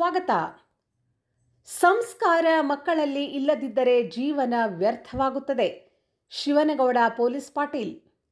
ಸ್ವಾಗತ ಸಂಸ್ಕಾರ ಮಕ್ಕಳಲ್ಲಿ ಇಲ್ಲದಿದ್ದರೆ ಜೀವನ ವ್ಯರ್ಥವಾಗುತ್ತದೆ ಶಿವನಗೌಡ ಪೊಲೀಸ್ ಪಾಟೀಲ್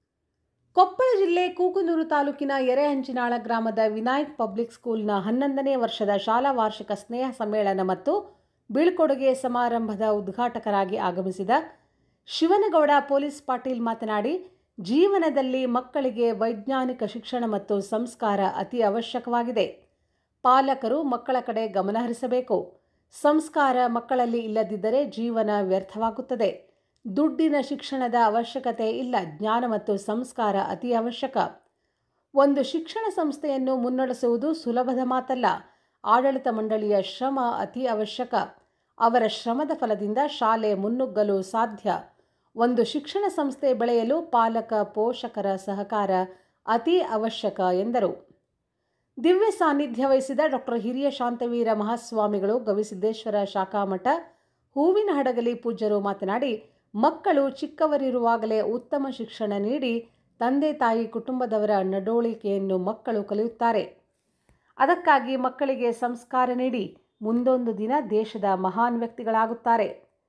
ಕೊಪ್ಪಳ ಜಿಲ್ಲೆ ಕೂಕನೂರು ತಾಲೂಕಿನ ಎರೆಹಂಚಿನಾಳ ಗ್ರಾಮದ ವಿನಾಯಕ್ ಪಬ್ಲಿಕ್ ಸ್ಕೂಲ್ನ ಹನ್ನೊಂದನೇ ವರ್ಷದ ಶಾಲಾ ವಾರ್ಷಿಕ ಸ್ನೇಹ ಸಮ್ಮೇಳನ ಮತ್ತು ಬೀಳ್ಕೊಡುಗೆ ಸಮಾರಂಭದ ಉದ್ಘಾಟಕರಾಗಿ ಆಗಮಿಸಿದ ಶಿವನಗೌಡ ಪೊಲೀಸ್ ಪಾಟೀಲ್ ಮಾತನಾಡಿ ಜೀವನದಲ್ಲಿ ಮಕ್ಕಳಿಗೆ ವೈಜ್ಞಾನಿಕ ಶಿಕ್ಷಣ ಮತ್ತು ಸಂಸ್ಕಾರ ಅತಿ ಅವಶ್ಯಕವಾಗಿದೆ ಪಾಲಕರು ಮಕ್ಕಳ ಕಡೆ ಗಮನಹರಿಸಬೇಕು ಸಂಸ್ಕಾರ ಮಕ್ಕಳಲ್ಲಿ ಇಲ್ಲದಿದ್ದರೆ ಜೀವನ ವ್ಯರ್ಥವಾಗುತ್ತದೆ ದುಡ್ಡಿನ ಶಿಕ್ಷಣದ ಅವಶ್ಯಕತೆ ಇಲ್ಲ ಜ್ಞಾನ ಮತ್ತು ಸಂಸ್ಕಾರ ಅತಿ ಅವಶ್ಯಕ ಒಂದು ಶಿಕ್ಷಣ ಸಂಸ್ಥೆಯನ್ನು ಮುನ್ನಡೆಸುವುದು ಸುಲಭದ ಮಾತಲ್ಲ ಆಡಳಿತ ಮಂಡಳಿಯ ಶ್ರಮ ಅತಿ ಅವಶ್ಯಕ ಅವರ ಶ್ರಮದ ಫಲದಿಂದ ಶಾಲೆ ಮುನ್ನುಗ್ಗಲು ಸಾಧ್ಯ ಒಂದು ಶಿಕ್ಷಣ ಸಂಸ್ಥೆ ಬೆಳೆಯಲು ಪಾಲಕ ಪೋಷಕರ ಸಹಕಾರ ಅತಿ ಅವಶ್ಯಕ ಎಂದರು ದಿವ್ಯ ಸಾನ್ನಿಧ್ಯ ವಹಿಸಿದ ಡಾಕ್ಟರ್ ಹಿರಿಯ ಶಾಂತವೀರ ಮಹಾಸ್ವಾಮಿಗಳು ಗವಿಸಿದ್ದೇಶ್ವರ ಶಾಖಾಮಠ ಹೂವಿನ ಹಡಗಲಿ ಪೂಜ್ಯರು ಮಾತನಾಡಿ ಮಕ್ಕಳು ಚಿಕ್ಕವರಿರುವಾಗಲೇ ಉತ್ತಮ ಶಿಕ್ಷಣ ನೀಡಿ ತಂದೆ ತಾಯಿ ಕುಟುಂಬದವರ ನಡವಳಿಕೆಯನ್ನು ಮಕ್ಕಳು ಕಲಿಯುತ್ತಾರೆ ಅದಕ್ಕಾಗಿ ಮಕ್ಕಳಿಗೆ ಸಂಸ್ಕಾರ ನೀಡಿ ಮುಂದೊಂದು ದಿನ ದೇಶದ ಮಹಾನ್ ವ್ಯಕ್ತಿಗಳಾಗುತ್ತಾರೆ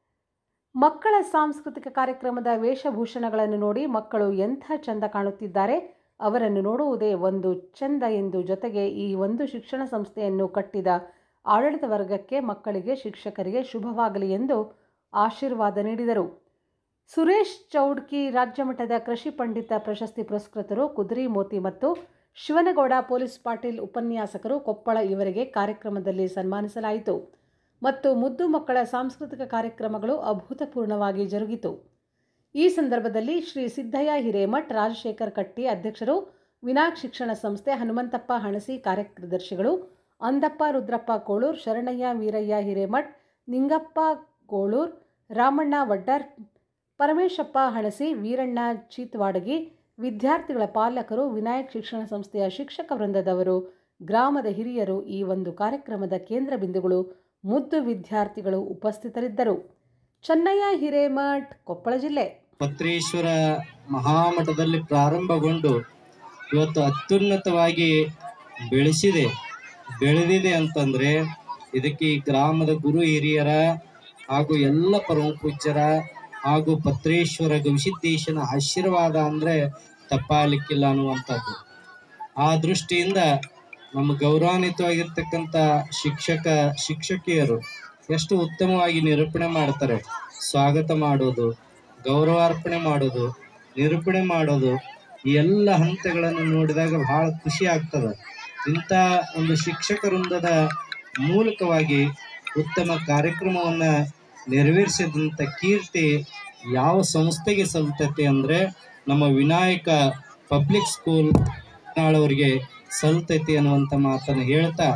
ಮಕ್ಕಳ ಸಾಂಸ್ಕೃತಿಕ ಕಾರ್ಯಕ್ರಮದ ವೇಷಭೂಷಣಗಳನ್ನು ನೋಡಿ ಮಕ್ಕಳು ಎಂಥ ಚಂದ ಕಾಣುತ್ತಿದ್ದಾರೆ ಅವರನ್ನು ನೋಡುವುದೇ ಒಂದು ಚಂದ ಎಂದು ಜೊತೆಗೆ ಈ ಒಂದು ಶಿಕ್ಷಣ ಸಂಸ್ಥೆಯನ್ನು ಕಟ್ಟಿದ ಆಡಳಿತ ವರ್ಗಕ್ಕೆ ಮಕ್ಕಳಿಗೆ ಶಿಕ್ಷಕರಿಗೆ ಶುಭವಾಗಲಿ ಎಂದು ಆಶೀರ್ವಾದ ನೀಡಿದರು ಸುರೇಶ್ ಚೌಡ್ಕಿ ರಾಜ್ಯಮಟ್ಟದ ಕೃಷಿ ಪಂಡಿತ ಪ್ರಶಸ್ತಿ ಪುರಸ್ಕೃತರು ಕುದುರಿ ಮೋತಿ ಮತ್ತು ಶಿವನಗೌಡ ಪೊಲೀಸ್ ಪಾಟೀಲ್ ಉಪನ್ಯಾಸಕರು ಕೊಪ್ಪಳ ಇವರಿಗೆ ಕಾರ್ಯಕ್ರಮದಲ್ಲಿ ಸನ್ಮಾನಿಸಲಾಯಿತು ಮತ್ತು ಮುದ್ದು ಮಕ್ಕಳ ಸಾಂಸ್ಕೃತಿಕ ಕಾರ್ಯಕ್ರಮಗಳು ಅಭೂತಪೂರ್ಣವಾಗಿ ಜರುಗಿತು ಈ ಸಂದರ್ಭದಲ್ಲಿ ಶ್ರೀ ಸಿದ್ದಯ್ಯ ಹಿರೇಮಠ್ ರಾಜಶೇಖರ್ ಕಟ್ಟಿ ಅಧ್ಯಕ್ಷರು ವಿನಾಯಕ್ ಶಿಕ್ಷಣ ಸಂಸ್ಥೆ ಹನುಮಂತಪ್ಪ ಹಣಸಿ ಕಾರ್ಯದರ್ಶಿಗಳು ಅಂದಪ್ಪ ರುದ್ರಪ್ಪ ಕೋಳೂರ್ ಶರಣಯ್ಯ ವೀರಯ್ಯ ಹಿರೇಮಠ್ ನಿಂಗಪ್ಪ ಕೋಳೂರ್ ರಾಮಣ್ಣ ವಡ್ಡರ್ ಪರಮೇಶಪ್ಪ ಹಣಸಿ ವೀರಣ್ಣ ಚೀತ್ವಾಡಗಿ ವಿದ್ಯಾರ್ಥಿಗಳ ಪಾಲಕರು ವಿನಾಯಕ್ ಶಿಕ್ಷಣ ಸಂಸ್ಥೆಯ ಶಿಕ್ಷಕ ವೃಂದದವರು ಗ್ರಾಮದ ಹಿರಿಯರು ಈ ಒಂದು ಕಾರ್ಯಕ್ರಮದ ಕೇಂದ್ರ ಬಿಂದುಗಳು ಮುದ್ದು ವಿದ್ಯಾರ್ಥಿಗಳು ಉಪಸ್ಥಿತರಿದ್ದರು ಚೆನ್ನಯ್ಯ ಹಿರೇಮಠ್ ಕೊಪ್ಪಳ ಜಿಲ್ಲೆ ಪತ್ರೇಶ್ವರ ಮಹಾಮಠದಲ್ಲಿ ಪ್ರಾರಂಭಗೊಂಡು ಇವತ್ತು ಅತ್ಯುನ್ನತವಾಗಿ ಬೆಳೆಸಿದೆ ಬೆಳೆದಿದೆ ಅಂತಂದ್ರೆ ಇದಕ್ಕೆ ಈ ಗ್ರಾಮದ ಗುರು ಹಿರಿಯರ ಹಾಗೂ ಎಲ್ಲ ಪರಮ ಪೂಜ್ಯರ ಹಾಗೂ ಪತ್ರೇಶ್ವರ ಗವಿಸಿದ್ದೇಶನ ಆಶೀರ್ವಾದ ಅಂದ್ರೆ ತಪ್ಪಾಲಿಕ್ಕಿಲ್ಲ ಅನ್ನುವಂಥದ್ದು ಆ ದೃಷ್ಟಿಯಿಂದ ನಮ್ಮ ಗೌರವಾನ್ವಿತವಾಗಿರ್ತಕ್ಕಂಥ ಶಿಕ್ಷಕ ಶಿಕ್ಷಕಿಯರು ಎಷ್ಟು ಉತ್ತಮವಾಗಿ ನಿರೂಪಣೆ ಮಾಡ್ತಾರೆ ಸ್ವಾಗತ ಮಾಡೋದು ಗೌರವಾರ್ಪಣೆ ಮಾಡೋದು ನಿರೂಪಣೆ ಮಾಡೋದು ಈ ಎಲ್ಲ ಹಂತಗಳನ್ನು ನೋಡಿದಾಗ ಬಹಳ ಖುಷಿ ಆಗ್ತದೆ ಇಂಥ ಒಂದು ಶಿಕ್ಷಕ ವೃಂದದ ಮೂಲಕವಾಗಿ ಉತ್ತಮ ಕಾರ್ಯಕ್ರಮವನ್ನು ನೆರವೇರಿಸಿದಂಥ ಕೀರ್ತಿ ಯಾವ ಸಂಸ್ಥೆಗೆ ಸಲ್ತೈತೆ ಅಂದರೆ ನಮ್ಮ ವಿನಾಯಕ ಪಬ್ಲಿಕ್ ಸ್ಕೂಲ್ ಅವರಿಗೆ ಸಲ್ತೈತಿ ಅನ್ನುವಂಥ ಮಾತನ್ನು ಹೇಳ್ತಾ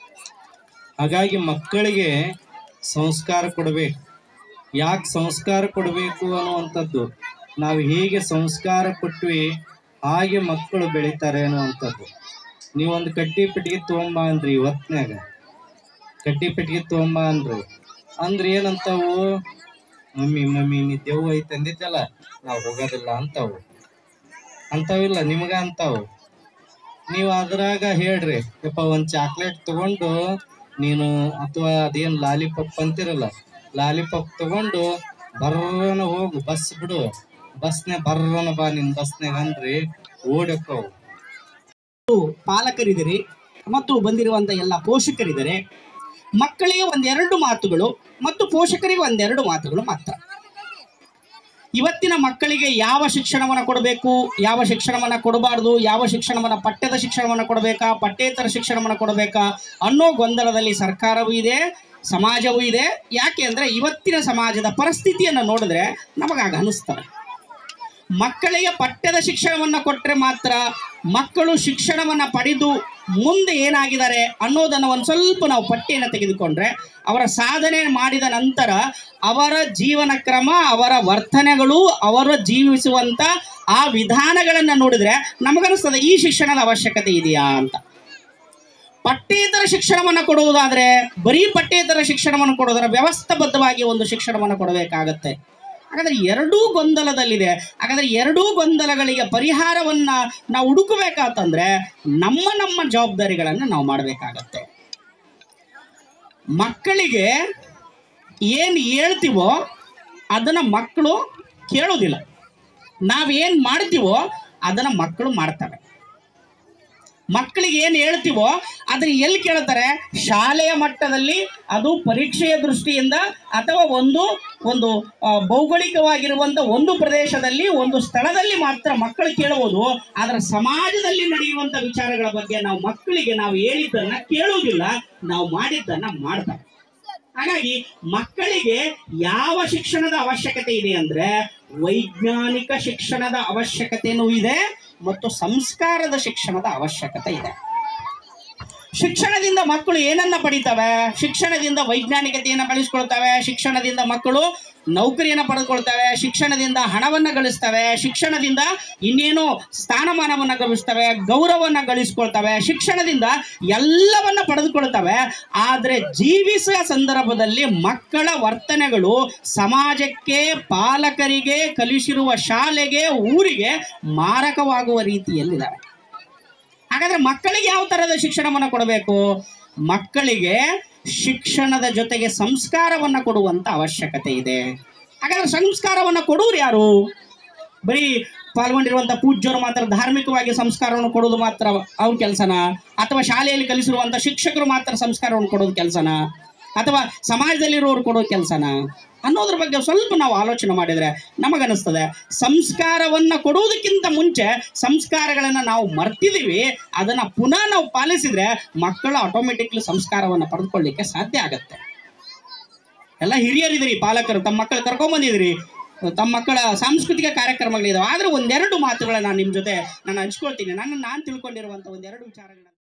ಹಾಗಾಗಿ ಮಕ್ಕಳಿಗೆ ಸಂಸ್ಕಾರ ಕೊಡಬೇಕು ಯಾಕೆ ಸಂಸ್ಕಾರ ಕೊಡಬೇಕು ಅನ್ನುವಂಥದ್ದು ನಾವು ಹೇಗೆ ಸಂಸ್ಕಾರ ಕೊಟ್ವಿ ಹಾಗೆ ಮಕ್ಕಳು ಬೆಳೀತಾರೆ ಅನ್ನುವಂಥದ್ದು ನೀವೊಂದು ಕಡ್ಡಿ ಪೆಟ್ಟಿಗೆ ತೊಗೊಂಬ ಅಂದ್ರಿ ಇವತ್ನ್ಯಾಗ ಕಡ್ಡಿ ಪೆಟ್ಟಿಗೆ ತೊಗೊಂಬ ಅಂದ್ರಿ ಅಂದ್ರೆ ಏನಂತಾವು ಮಮ್ಮಿ ಮಮ್ಮಿ ನೀ ದೆವ್ವ ಐತೆ ಅಂದಿದ್ದಲ್ಲ ನಾವು ಹೋಗೋದಿಲ್ಲ ಅಂತಾವು ಅಂತಾವಿಲ್ಲ ನಿಮಗ ಅಂತಾವು ನೀವು ಅದ್ರಾಗ ಹೇಳ್ರಿ ಯಪ್ಪ ಒಂದು ಚಾಕ್ಲೇಟ್ ತಗೊಂಡು ನೀನು ಅಥವಾ ಅದೇನು ಲಾಲಿಪಾಪ್ ಅಂತಿರಲ್ಲ ಲಾಲಿಪಾಪ್ ತಗೊಂಡು ಬರ್ರನ ಹೋಗು ಬಸ್ ಬಿಡು ಬಸ್ನೆ ಬರ್ರನ ಬಾ ನಿನ್ ಬಸ್ನಾಗ ಅಂದ್ರಿ ಓಡಕ್ಕವು ಪಾಲಕರಿದ್ದಾರೆ ಮತ್ತು ಬಂದಿರುವಂಥ ಎಲ್ಲ ಪೋಷಕರಿದ್ದಾರೆ ಮಕ್ಕಳಿಗೆ ಒಂದೆರಡು ಮಾತುಗಳು ಮತ್ತು ಪೋಷಕರಿಗೆ ಒಂದೆರಡು ಮಾತುಗಳು ಮಾತ್ರ ಇವತ್ತಿನ ಮಕ್ಕಳಿಗೆ ಯಾವ ಶಿಕ್ಷಣವನ್ನು ಕೊಡಬೇಕು ಯಾವ ಶಿಕ್ಷಣವನ್ನು ಕೊಡಬಾರ್ದು ಯಾವ ಶಿಕ್ಷಣವನ್ನು ಪಠ್ಯದ ಶಿಕ್ಷಣವನ್ನು ಕೊಡಬೇಕಾ ಪಠ್ಯೇತರ ಶಿಕ್ಷಣವನ್ನು ಕೊಡಬೇಕಾ ಅನ್ನೋ ಗೊಂದಲದಲ್ಲಿ ಸರ್ಕಾರವೂ ಇದೆ ಸಮಾಜವೂ ಇದೆ ಯಾಕೆ ಅಂದರೆ ಇವತ್ತಿನ ಸಮಾಜದ ಪರಿಸ್ಥಿತಿಯನ್ನು ನೋಡಿದ್ರೆ ನಮಗಾಗ ಅನಿಸ್ತದೆ ಮಕ್ಕಳಿಗೆ ಪಠ್ಯದ ಶಿಕ್ಷಣವನ್ನು ಕೊಟ್ಟರೆ ಮಾತ್ರ ಮಕ್ಕಳು ಶಿಕ್ಷಣವನ್ನು ಪಡೆದು ಮುಂದೆ ಏನಾಗಿದ್ದಾರೆ ಅನ್ನೋದನ್ನು ಒಂದು ಸ್ವಲ್ಪ ನಾವು ಪಟ್ಟಿಯನ್ನು ತೆಗೆದುಕೊಂಡ್ರೆ ಅವರ ಸಾಧನೆ ಮಾಡಿದ ನಂತರ ಅವರ ಜೀವನ ಕ್ರಮ ಅವರ ವರ್ತನೆಗಳು ಅವರು ಜೀವಿಸುವಂಥ ಆ ವಿಧಾನಗಳನ್ನು ನೋಡಿದ್ರೆ ನಮಗನಿಸ್ತದೆ ಈ ಶಿಕ್ಷಣದ ಅವಶ್ಯಕತೆ ಇದೆಯಾ ಅಂತ ಪಠ್ಯೇತರ ಶಿಕ್ಷಣವನ್ನು ಕೊಡುವುದಾದರೆ ಬರೀ ಪಠ್ಯೇತರ ಶಿಕ್ಷಣವನ್ನು ಕೊಡೋದರ ವ್ಯವಸ್ಥಾಬದ್ಧವಾಗಿ ಒಂದು ಶಿಕ್ಷಣವನ್ನು ಕೊಡಬೇಕಾಗತ್ತೆ ಹಾಗಾದ್ರೆ ಎರಡೂ ಗೊಂದಲದಲ್ಲಿದೆ ಹಾಗಾದ್ರೆ ಎರಡೂ ಗೊಂದಲಗಳಿಗೆ ಪರಿಹಾರವನ್ನ ನಾವು ಹುಡುಕಬೇಕಾತಂದ್ರೆ ನಮ್ಮ ನಮ್ಮ ಜವಾಬ್ದಾರಿಗಳನ್ನು ನಾವು ಮಾಡಬೇಕಾಗತ್ತೆ ಮಕ್ಕಳಿಗೆ ಏನು ಹೇಳ್ತೀವೋ ಅದನ್ನು ಮಕ್ಕಳು ಕೇಳೋದಿಲ್ಲ ನಾವೇನು ಮಾಡ್ತೀವೋ ಅದನ್ನು ಮಕ್ಕಳು ಮಾಡ್ತವೆ ಮಕ್ಕಳಿಗೆ ಏನು ಹೇಳ್ತೀವೋ ಅದನ್ನ ಎಲ್ಲಿ ಕೇಳ್ತಾರೆ ಶಾಲೆಯ ಮಟ್ಟದಲ್ಲಿ ಅದು ಪರೀಕ್ಷೆಯ ದೃಷ್ಟಿಯಿಂದ ಅಥವಾ ಒಂದು ಒಂದು ಆ, ಭೌಗೋಳಿಕವಾಗಿರುವಂಥ ಒಂದು ಪ್ರದೇಶದಲ್ಲಿ ಒಂದು ಸ್ಥಳದಲ್ಲಿ ಮಾತ್ರ ಮಕ್ಕಳು ಕೇಳಬಹುದು ಆದರೆ ಸಮಾಜದಲ್ಲಿ ನಡೆಯುವಂಥ ವಿಚಾರಗಳ ಬಗ್ಗೆ ನಾವು ಮಕ್ಕಳಿಗೆ ನಾವು ಹೇಳಿದ್ದನ್ನ ಕೇಳುವುದಿಲ್ಲ ನಾವು ಮಾಡಿದ್ದನ್ನ ಮಾಡ್ತಾರೆ ಹಾಗಾಗಿ ಮಕ್ಕಳಿಗೆ ಯಾವ ಶಿಕ್ಷಣದ ಅವಶ್ಯಕತೆ ಇದೆ ಅಂದ್ರೆ ವೈಜ್ಞಾನಿಕ ಶಿಕ್ಷಣದ ಅವಶ್ಯಕತೆನೂ ಇದೆ ಮತ್ತು ಸಂಸ್ಕಾರದ ಶಿಕ್ಷಣದ ಅವಶ್ಯಕತೆ ಇದೆ ಶಿಕ್ಷಣದಿಂದ ಮಕ್ಕಳು ಏನನ್ನ ಪಡಿತವೆ ಶಿಕ್ಷಣದಿಂದ ವೈಜ್ಞಾನಿಕತೆಯನ್ನು ಬೆಳೆಸ್ಕೊಳ್ತವೆ ಶಿಕ್ಷಣದಿಂದ ಮಕ್ಕಳು ನೌಕರಿಯನ್ನು ಪಡೆದುಕೊಳ್ತವೆ ಶಿಕ್ಷಣದಿಂದ ಹಣವನ್ನು ಗಳಿಸ್ತವೆ ಶಿಕ್ಷಣದಿಂದ ಇನ್ನೇನು ಸ್ಥಾನಮಾನವನ್ನು ಗಳಿಸ್ತವೆ ಗೌರವವನ್ನು ಗಳಿಸ್ಕೊಳ್ತವೆ ಶಿಕ್ಷಣದಿಂದ ಎಲ್ಲವನ್ನ ಪಡೆದುಕೊಳ್ತವೆ ಆದರೆ ಜೀವಿಸುವ ಸಂದರ್ಭದಲ್ಲಿ ಮಕ್ಕಳ ವರ್ತನೆಗಳು ಸಮಾಜಕ್ಕೆ ಪಾಲಕರಿಗೆ ಕಲಿಸಿರುವ ಶಾಲೆಗೆ ಊರಿಗೆ ಮಾರಕವಾಗುವ ರೀತಿಯಲ್ಲಿದ್ದಾವೆ ಹಾಗಾದ್ರೆ ಮಕ್ಕಳಿಗೆ ಯಾವ ತರಹದ ಶಿಕ್ಷಣವನ್ನು ಕೊಡಬೇಕು ಮಕ್ಕಳಿಗೆ ಶಿಕ್ಷಣದ ಜೊತೆಗೆ ಸಂಸ್ಕಾರವನ್ನು ಕೊಡುವಂತ ಅವಶ್ಯಕತೆ ಇದೆ ಹಾಗಾದ್ರೆ ಸಂಸ್ಕಾರವನ್ನು ಕೊಡುವರು ಯಾರು ಬರೀ ಪಾಲ್ಗೊಂಡಿರುವಂಥ ಪೂಜ್ಯರು ಮಾತ್ರ ಧಾರ್ಮಿಕವಾಗಿ ಸಂಸ್ಕಾರವನ್ನು ಕೊಡೋದು ಮಾತ್ರ ಅವ್ರ ಕೆಲಸನ ಅಥವಾ ಶಾಲೆಯಲ್ಲಿ ಕಲಿಸಿರುವಂಥ ಶಿಕ್ಷಕರು ಮಾತ್ರ ಸಂಸ್ಕಾರವನ್ನು ಕೊಡೋದು ಕೆಲಸನ ಅಥವಾ ಸಮಾಜದಲ್ಲಿರೋರು ಕೊಡೋ ಕೆಲಸನ ಅನ್ನೋದ್ರ ಬಗ್ಗೆ ಸ್ವಲ್ಪ ನಾವು ಆಲೋಚನೆ ಮಾಡಿದರೆ ನಮಗನಿಸ್ತದೆ ಸಂಸ್ಕಾರವನ್ನು ಕೊಡುವುದಕ್ಕಿಂತ ಮುಂಚೆ ಸಂಸ್ಕಾರಗಳನ್ನು ನಾವು ಮರ್ತಿದ್ದೀವಿ ಅದನ್ನು ಪುನಃ ನಾವು ಪಾಲಿಸಿದರೆ ಮಕ್ಕಳು ಆಟೋಮೆಟಿಕ್ಲಿ ಸಂಸ್ಕಾರವನ್ನು ಪಡೆದುಕೊಳ್ಳಿಕ್ಕೆ ಸಾಧ್ಯ ಆಗತ್ತೆ ಎಲ್ಲ ಹಿರಿಯರಿದ್ದೀರಿ ಪಾಲಕರು ತಮ್ಮ ಮಕ್ಕಳು ಕರ್ಕೊಂಬಂದಿದ್ದೀರಿ ತಮ್ಮ ಮಕ್ಕಳ ಸಾಂಸ್ಕೃತಿಕ ಕಾರ್ಯಕ್ರಮಗಳಿದಾವೆ ಆದ್ರೆ ಒಂದೆರಡು ಮಾತುಗಳನ್ನ ನಾನು ನಿಮ್ಮ ಜೊತೆ ನಾನು ಹಂಚ್ಕೊಳ್ತೀನಿ ನನ್ನ ನಾನು ತಿಳ್ಕೊಂಡಿರುವಂಥ ಒಂದೆರಡು ವಿಚಾರಗಳನ್ನ